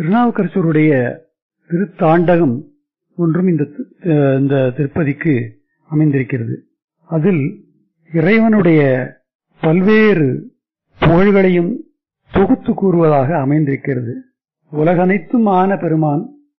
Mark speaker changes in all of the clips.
Speaker 1: திருநாவுக்கரசருடைய திருத்தாண்டகம் ஒன்றும் இந்த தி- அஹ் இந்த திருப்பதிக்கு அமைந்திருக்கிறது அதில் இறைவனுடைய பல்வேறு புகழ்களையும் தொகுத்து கூறுவதாக அமைந்திருக்கிறது உலகனைத்தும் ஆன பெருமான்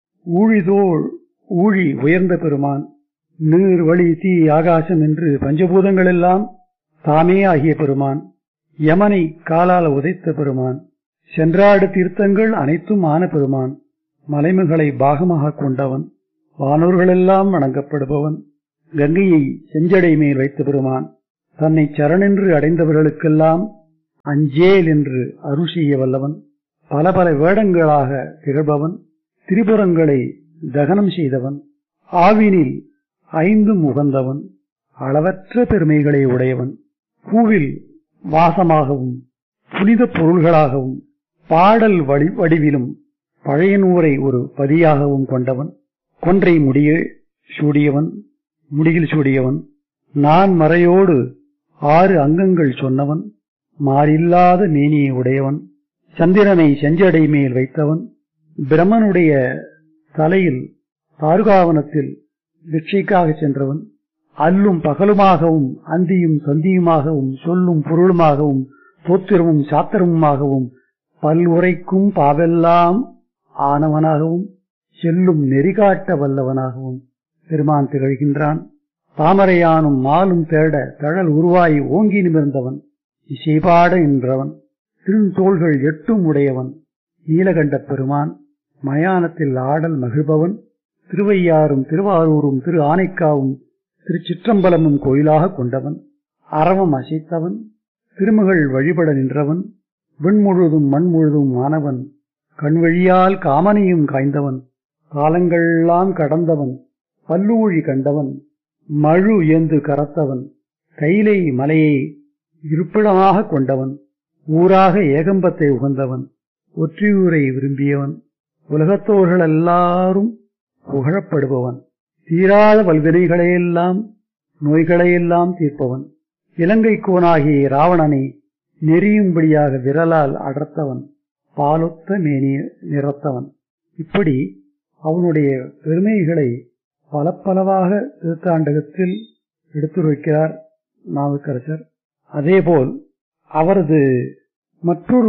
Speaker 1: ஊழிதோள் ஊழி உயர்ந்த பெருமான் நீர் வழி தீ ஆகாசம் என்று பஞ்சபூதங்கள் எல்லாம் தாமே ஆகிய பெருமான் யமனை காலால் உதைத்த பெருமான் சென்றாடு தீர்த்தங்கள் அனைத்தும் ஆன பெருமான் மலைமுகளை பாகமாக கொண்டவன் வானோர்களெல்லாம் வணங்கப்படுபவன் கங்கையை செஞ்சடை மேல் வைத்த பெருமான் தன்னை சரணென்று அடைந்தவர்களுக்கெல்லாம் அஞ்சேல் என்று அருள் செய்ய வல்லவன் பல பல வேடங்களாக திகழ்பவன் திரிபுரங்களை தகனம் செய்தவன் ஆவினில் ஐந்தும் உகந்தவன் அளவற்ற பெருமைகளை உடையவன் பூவில் வாசமாகவும் புனித பொருள்களாகவும் பாடல் வடி வடிவிலும் பழையனூரை ஒரு பதியாகவும் கொண்டவன் கொன்றை முடிய சூடியவன் முடியில் சூடியவன் நான் மறையோடு ஆறு அங்கங்கள் சொன்னவன் மாறில்லாத மேனியை உடையவன் சந்திரனை செஞ்சடை மேல் வைத்தவன் பிரம்மனுடைய தலையில் தாருகாவனத்தில் பிக்ஷைக்காக சென்றவன் அல்லும் பகலுமாகவும் அந்தியும் சந்தியுமாகவும் சொல்லும் பொருளுமாகவும் தோத்திரமும் சாத்திரமுமாகவும் பல்வுரைக்கும் பாவெல்லாம் ஆனவனாகவும் செல்லும் நெறிகாட்ட வல்லவனாகவும் பெருமான் திகழ்கின்றான் தாமரையானும் மாலும் தேட தழல் உருவாய் ஓங்கி நிமிர்ந்தவன் இசைபாட என்றவன் திருந்தோள்கள் எட்டும் உடையவன் நீலகண்ட பெருமான் மயானத்தில் ஆடல் மகிழ்பவன் திருவையாறும் திருவாரூரும் திரு ஆனைக்காவும் திருச்சிற்றம்பலமும் கோயிலாக கொண்டவன் அரவம் அசைத்தவன் திருமகள் வழிபட நின்றவன் விண்முழுதும் மண் முழுதும் ஆனவன் கண்வழியால் காமனையும் காய்ந்தவன் காலங்களெல்லாம் கடந்தவன் பல்லூழி கண்டவன் மழு ஏந்து கரத்தவன் கைலை மலையை இருப்பிடமாக கொண்டவன் ஊராக ஏகம்பத்தை உகந்தவன் ஒற்றியூரை விரும்பியவன் உலகத்தோர்கள் எல்லாரும் புகழப்படுபவன் தீராத வல்வினைகளையெல்லாம் நோய்களையெல்லாம் தீர்ப்பவன் இலங்கை கோனாகிய ராவணனை நெறியும்படியாக விரலால் அடர்த்தவன் பாலொத்த மேனி நிறத்தவன் இப்படி அவனுடைய பெருமைகளை பல பலவாக திருத்தாண்டகத்தில் எடுத்துரைக்கிறார் நாவுக்கரசர் அதேபோல் அவரது மற்றொரு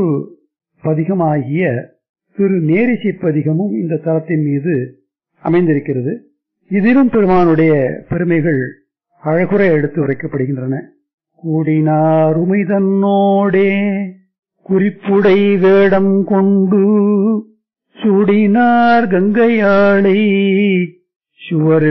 Speaker 1: பதிகமாகிய திரு நேரிசை பதிகமும் இந்த தளத்தின் மீது அமைந்திருக்கிறது இதிலும் பெருமானுடைய பெருமைகள் அழகுற எடுத்து உரைக்கப்படுகின்றன கூடினாருமை தன்னோடே குறிப்புடை வேடம் கொண்டு சூடினார் கங்கையாளை சுவர்